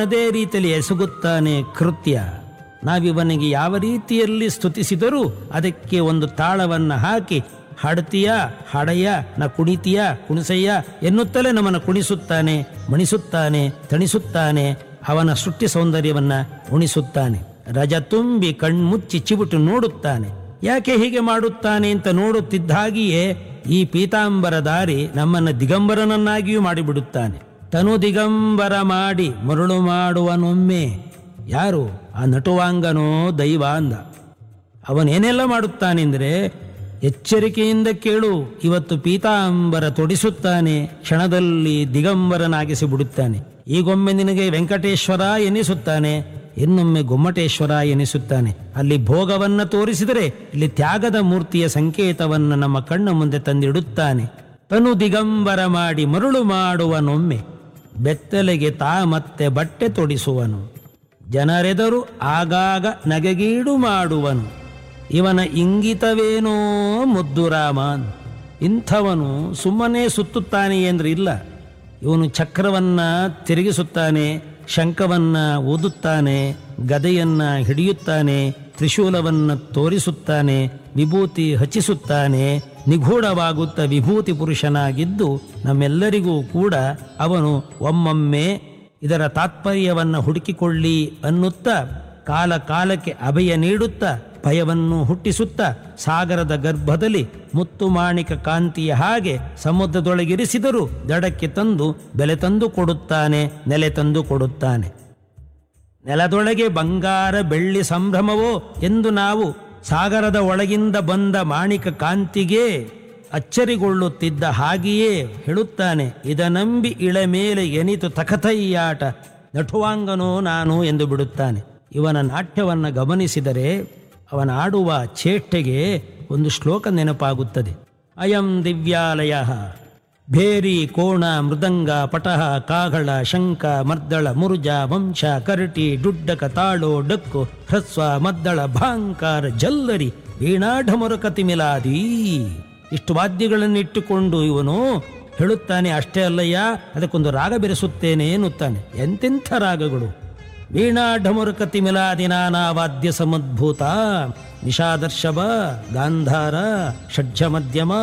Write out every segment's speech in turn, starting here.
ಅದೇ ರೀತಿಯಲ್ಲಿ ಎಸಗುತ್ತಾನೆ ಕೃತ್ಯ ನಾವಿವನಿಗೆ ಯಾವ ರೀತಿಯಲ್ಲಿ ಸ್ತುತಿಸಿದರೂ ಅದಕ್ಕೆ ಒಂದು ತಾಳವನ್ನು ಹಾಕಿ ಹಾಡ್ತೀಯ ಹಾಡಯ್ಯ ನ ಕುಣಿತೀಯ ಕುಣಿಸಯ್ಯ ಎನ್ನುತ್ತಲೇ ನಮ್ಮನ್ನು ಕುಣಿಸುತ್ತಾನೆ ಮಣಿಸುತ್ತಾನೆ ತಣಿಸುತ್ತಾನೆ ಅವನ ಸೃಷ್ಟಿ ಸೌಂದರ್ಯವನ್ನ ಉಣಿಸುತ್ತಾನೆ ರಜ ತುಂಬಿ ಕಣ್ಮುಚ್ಚಿ ಚಿವುಟು ನೋಡುತ್ತಾನೆ ಯಾಕೆ ಹೀಗೆ ಮಾಡುತ್ತಾನೆ ಅಂತ ನೋಡುತ್ತಿದ್ದಾಗಿಯೇ ಈ ಪೀತಾಂಬರ ದಾರಿ ನಮ್ಮನ್ನು ದಿಗಂಬರನನ್ನಾಗಿಯೂ ಮಾಡಿಬಿಡುತ್ತಾನೆ ತನು ದಿಗಂಬರ ಮಾಡಿ ಮರುಳು ಮಾಡುವನೊಮ್ಮೆ ಯಾರು ಆ ನಟುವಾಂಗನೋ ದೈವ ಅಂದ ಅವನೇನೆಲ್ಲ ಮಾಡುತ್ತಾನೆಂದರೆ ಎಚ್ಚರಿಕೆಯಿಂದ ಕೇಳು ಇವತ್ತು ಪೀತಾಂಬರ ತೊಡಿಸುತ್ತಾನೆ ಕ್ಷಣದಲ್ಲಿ ದಿಗಂಬರನಾಗಿಸಿ ಬಿಡುತ್ತಾನೆ ಈಗೊಮ್ಮೆ ನಿನಗೆ ವೆಂಕಟೇಶ್ವರ ಎನಿಸುತ್ತಾನೆ ಇನ್ನೊಮ್ಮೆ ಗೊಮ್ಮಟೇಶ್ವರ ಎನಿಸುತ್ತಾನೆ ಅಲ್ಲಿ ಭೋಗವನ್ನ ತೋರಿಸಿದರೆ ಇಲ್ಲಿ ತ್ಯಾಗದ ಮೂರ್ತಿಯ ಸಂಕೇತವನ್ನು ನಮ್ಮ ಕಣ್ಣ ಮುಂದೆ ತಂದಿಡುತ್ತಾನೆ ತನು ದಿಗಂಬರ ಮಾಡಿ ಮರುಳು ಮಾಡುವನೊಮ್ಮೆ ಬೆತ್ತಲೆಗೆ ತಾ ಮತ್ತೆ ಬಟ್ಟೆ ತೊಡಿಸುವನು ಜನರೆದರು ಆಗಾಗ ನಗೆಗೀಡು ಮಾಡುವನು ಇವನ ಇಂಗಿತವೇನೋ ಮುದ್ದು ರಾಮನ್ ಇಂಥವನು ಸುಮ್ಮನೆ ಸುತ್ತುತ್ತಾನೆ ಎಂದ್ರೆ ಇಲ್ಲ ಇವನು ಚಕ್ರವನ್ನ ತಿರುಗಿಸುತ್ತಾನೆ ಶಂಖವನ್ನ ಊದುತ್ತಾನೆ ಗದೆಯನ್ನ ಹಿಡಿಯುತ್ತಾನೆ ತ್ರಿಶೂಲವನ್ನ ತೋರಿಸುತ್ತಾನೆ ವಿಭೂತಿ ಹಚ್ಚಿಸುತ್ತಾನೆ ನಿಗೂಢವಾಗುತ್ತ ವಿಭೂತಿ ಪುರುಷನಾಗಿದ್ದು ನಮ್ಮೆಲ್ಲರಿಗೂ ಕೂಡ ಅವನು ಒಮ್ಮೊಮ್ಮೆ ಇದರ ತಾತ್ಪರ್ಯವನ್ನ ಹುಡುಕಿಕೊಳ್ಳಿ ಅನ್ನುತ್ತಾ ಕಾಲ ಕಾಲಕ್ಕೆ ಅಭಯ ನೀಡುತ್ತಾ ಭಯವನ್ನು ಹುಟ್ಟಿಸುತ್ತಾ ಸಾಗರದ ಗರ್ಭದಲ್ಲಿ ಮುತ್ತು ಮಾಣಿಕ ಕಾಂತಿಯ ಹಾಗೆ ಸಮುದ್ರದೊಳಗಿರಿಸಿದರೂ ದಡಕ್ಕೆ ತಂದು ಬೆಲೆ ತಂದು ಕೊಡುತ್ತಾನೆ ನೆಲೆ ತಂದು ಕೊಡುತ್ತಾನೆ ನೆಲದೊಳಗೆ ಬಂಗಾರ ಬೆಳ್ಳಿ ಸಂಭ್ರಮವೋ ಎಂದು ನಾವು ಸಾಗರದ ಒಳಗಿಂದ ಬಂದ ಮಾಣಿಕ ಕಾಂತಿಗೆ ಅಚ್ಚರಿಗೊಳ್ಳುತ್ತಿದ್ದ ಹಾಗೆಯೇ ಹೇಳುತ್ತಾನೆ ಇದ ನಂಬಿ ಇಳೆ ಮೇಲೆ ಎನಿತು ತಕಥಯ್ಯಾಟ ನಟುವಾಂಗನೋ ನಾನು ಎಂದು ಬಿಡುತ್ತಾನೆ ಇವನ ನಾಟ್ಯವನ್ನು ಗಮನಿಸಿದರೆ ಅವನ ಆಡುವ ಚೇಷ್ಟೆಗೆ ಒಂದು ಶ್ಲೋಕ ನೆನಪಾಗುತ್ತದೆ ಅಯಂ ದಿವ್ಯಾಲಯ ಭೇರಿ ಕೋಣ ಮೃದಂಗ ಪಟಹ ಕಾಗಳ ಶಂಕ ಮರ್ದಳ ಮುರುಜ ವಂಶ ಕರಟಿ ಡುಡ್ಡಕ ತಾಳೋ ಡಕ್ಕು ಹ್ರಸ್ವ ಮದ್ದಳ ಭಾಂಕಾರ ಜಲ್ಲರಿ ವೀಣಾಢಮರುಕತಿ ಮಿಲಾದಿ ಇಷ್ಟು ವಾದ್ಯಗಳನ್ನಿಟ್ಟುಕೊಂಡು ಇವನು ಹೇಳುತ್ತಾನೆ ಅಷ್ಟೇ ಅಲ್ಲಯ್ಯ ಅದಕ್ಕೊಂದು ರಾಗ ಬೆರೆಸುತ್ತೇನೆ ಎನ್ನುತ್ತಾನೆ ಎಂತೆಂಥ ರಾಗಗಳು ವೀಣಾ ಢಮರುಕತಿ ಮಿಲಾದಿ ನಾನಾ ವಾದ್ಯ ಸಮದ್ಭೂತ ನಿಷಾದರ್ಶವ ಗಾಂಧಾರ ಷಡ್ಜ ಮಧ್ಯಮ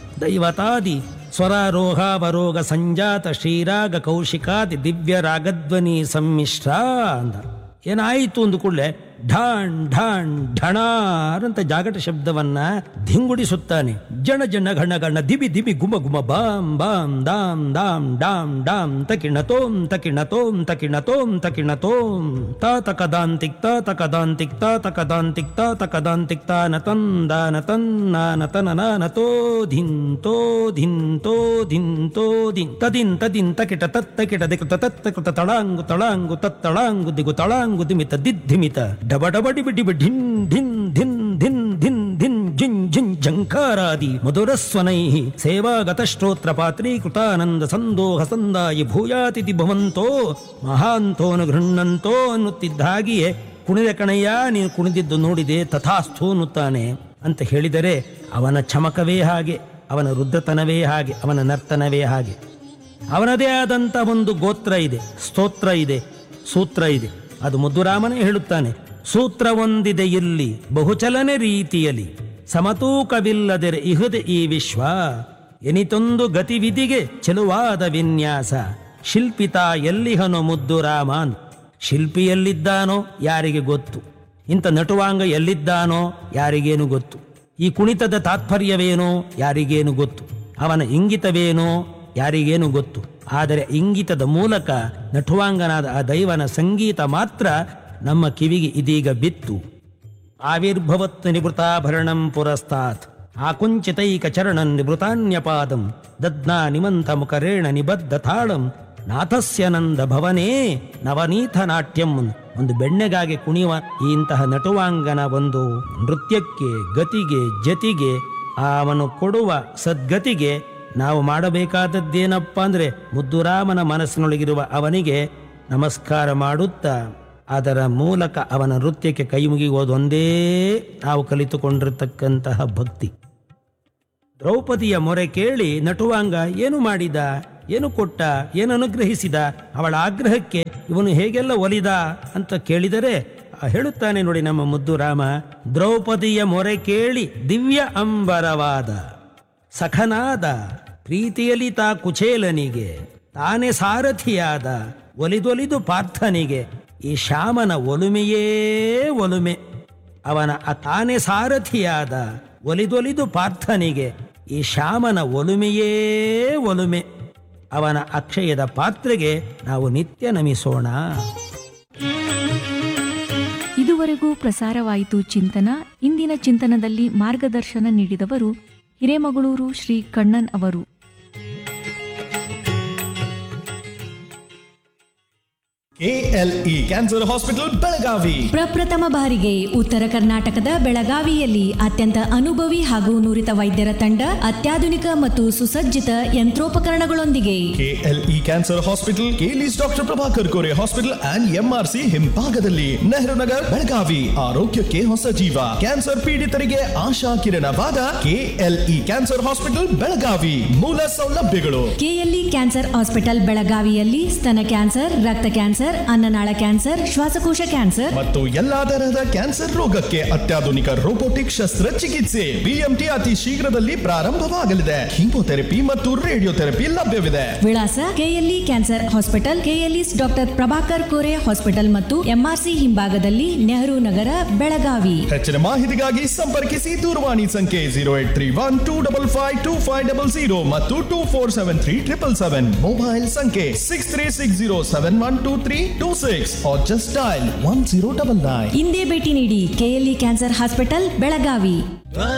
ದೈವತಾದಿ ಸ್ವರಾರೋಹಾವರೋಗ ಸಂಜಾತ ಶ್ರೀರಾಗ ಕೌಶಿಕಾದಿ ದಿವ್ಯ ರಾಗಧ್ವನಿ ಸಮ್ಮಿಶ್ರ ಅಂದ ಏನಾಯಿತು ಅಂದ ಕೂಡಲೇ ಢಾಣ್ ಢಾಣ್ ಢಣಾರ್ ಅಂತ ಜಾಗಟ ಶಬ್ದವನ್ನ ಧಿಂಗುಡಿಸುತ್ತಾನೆ ಜಣ ಜಣ ಘಣ ಗಣ ದಿಬಿ ದಿಬಿ ಗುಮ ಗುಮ ಬಾಂ ಬಾಂ ದಾಂ ದಾಂ ಡಾಂ ಡಾಂ ತಕಿಣ ತೋಂ ತಕಿಣ ತೋಂ ತಕಿಣ ತೋಂ ತಕಿಣ ತೋಂ ತಾ ತಕದಾಂತಿಕ್ ತಾ ತಕದಾಂತಿಕ್ ತಾ ತಕದಾಂತಿಕ್ ತಾ ತಕದಾಂತಿಕ್ ತಾ ನತನ್ ದಾನ ತನ್ ನಾನ ತನ ನಾನ ತೋ ಧಿನ್ ತೋ ಧಿನ್ ತೋ ಧಿನ್ ತೋ ಧಿನ್ ತದಿನ್ ತದಿನ್ ತಕಿಟ ತತ್ತ ಕಿಟ ದಿಕ್ಕು ತತ್ತ ಕೃತ ತಳಾಂಗು ತಳಾಂಗು ತತ್ತಳಾಂಗು ದಿಗು ತಳಾಂಗು ದಿಮಿತ ದಿದ್ಧಿಮಿತ ಡಬ ಡಬ ಡಿಬಿ ಡಿಬಿ ಢಿನ್ ಢಿನ್ ಧಿನ್ ಧಿನ್ ಧಿನ್ ಧಿನ್ ಜಿನ್ ಜಿನ್ ಜಂಕಾರಾದಿ ಮಧುರ ಸ್ವನೈ ಸೇವಾಗತ ಶ್ರೋತ್ರ ಪಾತ್ರೀಕೃತಾನಂದ ಸಂದೋಹ ಸಂದಾಯಿ ಭೂಯಾತಿಥಿ ಭವಂತೋ ಮಹಾಂತೋನು ಗೃಹ್ಣಂತೋ ಅನ್ನುತ್ತಿದ್ದ ಹಾಗೆಯೇ ಕುಣಿದ ಕಣಯ್ಯ ನೀನು ಕುಣಿದಿದ್ದು ನೋಡಿದೆ ತಥಾಸ್ಥು ಅನ್ನುತ್ತಾನೆ ಅಂತ ಹೇಳಿದರೆ ಅವನ ಚಮಕವೇ ಹಾಗೆ ಅವನ ರುದ್ರತನವೇ ಹಾಗೆ ಅವನ ನರ್ತನವೇ ಹಾಗೆ ಅವನದೇ ಆದಂಥ ಒಂದು ಗೋತ್ರ ಇದೆ ಸ್ತೋತ್ರ ಇದೆ ಸೂತ್ರ ಇದೆ ಅದು ಮುದ್ದುರಾಮನೇ ಹೇಳುತ್ತಾನೆ ಸೂತ್ರ ಒಂದಿದೆ ಇಲ್ಲಿ ಬಹುಚಲನೆ ರೀತಿಯಲ್ಲಿ ಸಮತೂಕವಿಲ್ಲದೆರೆ ಇಹುದೆ ಈ ವಿಶ್ವ ಎನಿತೊಂದು ಗತಿವಿಧಿಗೆ ಚೆಲುವಾದ ವಿನ್ಯಾಸ ಶಿಲ್ಪಿತ ಎಲ್ಲಿಹನು ಮುದ್ದುರಾಮನ್ ಶಿಲ್ಪಿ ಎಲ್ಲಿದ್ದಾನೋ ಯಾರಿಗೆ ಗೊತ್ತು ಇಂಥ ನಟುವಾಂಗ ಎಲ್ಲಿದ್ದಾನೋ ಯಾರಿಗೇನು ಗೊತ್ತು ಈ ಕುಣಿತದ ತಾತ್ಪರ್ಯವೇನೋ ಯಾರಿಗೇನು ಗೊತ್ತು ಅವನ ಇಂಗಿತವೇನೋ ಯಾರಿಗೇನು ಗೊತ್ತು ಆದರೆ ಇಂಗಿತದ ಮೂಲಕ ನಟುವಾಂಗನಾದ ಆ ದೈವನ ಸಂಗೀತ ಮಾತ್ರ ನಮ್ಮ ಕಿವಿಗೆ ಇದೀಗ ಬಿತ್ತು ಆವಿರ್ಭವತ್ ನಿವೃತಾಭರಣಂ ಪುರಸ್ತಾತ್ ಆಕುಂಚಿತೈಕ ಚರಣಂ ನಿವೃತಾನ್ಯಪಾದಂ ದದ್ನಾ ನಿಮಂತ ಮುಖರೇಣ ನಿಬದ್ಧ ತಾಳಂ ನಾಥಸ್ಯನಂದ ಭವನೇ ನವನೀತ ನಾಟ್ಯಂ ಒಂದು ಬೆಣ್ಣೆಗಾಗಿ ಕುಣಿಯುವ ಈ ಇಂತಹ ನಟುವಾಂಗನ ಒಂದು ನೃತ್ಯಕ್ಕೆ ಗತಿಗೆ ಜತಿಗೆ ಆ ಅವನು ಕೊಡುವ ಸದ್ಗತಿಗೆ ನಾವು ಮಾಡಬೇಕಾದದ್ದೇನಪ್ಪ ಅಂದ್ರೆ ಮುದ್ದುರಾಮನ ಮನಸ್ಸಿನೊಳಗಿರುವ ಅವನಿಗೆ ನಮಸ್ಕಾರ ಮಾಡುತ್ತಾ ಅದರ ಮೂಲಕ ಅವನ ನೃತ್ಯಕ್ಕೆ ಕೈ ಮುಗಿಯುವುದೊಂದೇ ನಾವು ಕಲಿತುಕೊಂಡಿರತಕ್ಕಂತಹ ಭಕ್ತಿ ದ್ರೌಪದಿಯ ಮೊರೆ ಕೇಳಿ ನಟುವಾಂಗ ಏನು ಮಾಡಿದ ಏನು ಕೊಟ್ಟ ಏನು ಅನುಗ್ರಹಿಸಿದ ಅವಳ ಆಗ್ರಹಕ್ಕೆ ಇವನು ಹೇಗೆಲ್ಲ ಒಲಿದ ಅಂತ ಕೇಳಿದರೆ ಆ ಹೇಳುತ್ತಾನೆ ನೋಡಿ ನಮ್ಮ ಮುದ್ದು ರಾಮ ದ್ರೌಪದಿಯ ಮೊರೆ ಕೇಳಿ ದಿವ್ಯ ಅಂಬರವಾದ ಸಖನಾದ ಪ್ರೀತಿಯಲಿ ತಾ ಕುಚೇಲನಿಗೆ ತಾನೇ ಸಾರಥಿಯಾದ ಒಲಿದೊಲಿದು ಪಾರ್ಥನಿಗೆ ಈ ಶ್ಯಾಮನ ಒಲುಮೆಯೇ ಒಲುಮೆ ಅವನ ಆ ತಾನೇ ಸಾರಥಿಯಾದ ಒಲಿದೊಲಿದು ಪಾರ್ಥನಿಗೆ ಈ ಶ್ಯಾಮನ ಒಲುಮೆಯೇ ಒಲುಮೆ ಅವನ ಅಕ್ಷಯದ ಪಾತ್ರೆಗೆ ನಾವು ನಿತ್ಯ ನಮಿಸೋಣ ಇದುವರೆಗೂ ಪ್ರಸಾರವಾಯಿತು ಚಿಂತನ ಇಂದಿನ ಚಿಂತನದಲ್ಲಿ ಮಾರ್ಗದರ್ಶನ ನೀಡಿದವರು ಹಿರೇಮಗಳೂರು ಶ್ರೀ ಕಣ್ಣನ್ ಅವರು ಕೆಎಲ್ಇ ಕ್ಯಾನ್ಸರ್ ಹಾಸ್ಪಿಟಲ್ ಬೆಳಗಾವಿ ಪ್ರಪ್ರಥಮ ಬಾರಿಗೆ ಉತ್ತರ ಕರ್ನಾಟಕದ ಬೆಳಗಾವಿಯಲ್ಲಿ ಅತ್ಯಂತ ಅನುಭವಿ ಹಾಗೂ ನುರಿತ ವೈದ್ಯರ ತಂಡ ಅತ್ಯಾಧುನಿಕ ಮತ್ತು ಸುಸಜ್ಜಿತ ಯಂತ್ರೋಪಕರಣಗಳೊಂದಿಗೆ KLE cancer hospital KLES doctor Prabhakar Kore hospital and MRC ಹಿಂಭಾಗದಲ್ಲಿ ನೆಹರು ನಗರ್ ಬೆಳಗಾವಿ ಆರೋಗ್ಯಕ್ಕೆ ಹೊಸ ಜೀವ ಕ್ಯಾನ್ಸರ್ ಪೀಡಿತರಿಗೆ ಆಶಾ ಕಿರಣವಾದ ಕೆಎಲ್ಇ ಕ್ಯಾನ್ಸರ್ ಹಾಸ್ಪಿಟಲ್ ಬೆಳಗಾವಿ ಮೂಲ ಸೌಲಭ್ಯಗಳು ಕೆಎಲ್ಇ ಕ್ಯಾನ್ಸರ್ ಹಾಸ್ಪಿಟಲ್ ಬೆಳಗಾವಿಯಲ್ಲಿ ಸ್ತನ ಕ್ಯಾನ್ಸರ್ ರಕ್ತ ಕ್ಯಾನ್ಸರ್ ಅನ್ನನಾಳ ಕ್ಯಾನ್ಸರ್ ಶ್ವಾಸಕೋಶ ಕ್ಯಾನ್ಸರ್ ಮತ್ತು ಎಲ್ಲಾ ತರಹದ ಕ್ಯಾನ್ಸರ್ ರೋಗಕ್ಕೆ ಅತ್ಯಾಧುನಿಕ ರೋಬೋಟಿಕ್ ಶಸ್ತ್ರಚಿಕಿತ್ಸೆ ಬಿಎಂಟಿ ಅತಿ ಶೀಘ್ರದಲ್ಲಿ ಪ್ರಾರಂಭವಾಗಲಿದೆ ಕೀಮೋಥೆರಪಿ ಮತ್ತು ರೇಡಿಯೋಥೆರಪಿ ಲಭ್ಯವಿದೆ ವಿಳಾಸ KLE cancer hospital KLES doctor Prabhakar Kore hospital ಮತ್ತು ಎಂಆರ್ಸಿ ಹಿಂಭಾಗದಲ್ಲಿ ನೆಹರು ನಗರ ಬೆಳಗಾವಿ ಹೆಚ್ಚಿನ ಮಾಹಿತಿಗಾಗಿ ಸಂಪರ್ಕಿಸಿ ದೂರವಾಣಿ ಸಂಖ್ಯೆ zero eight three one two double five two five double zero ಮತ್ತು two four seven three triple seven mobile ಸಂಖ್ಯೆ six three six zero seven one two three two six just dial one zero double nine ಇಂದೇ ಭೇಟಿ ನೀಡಿ KLE cancer hospital Belagavi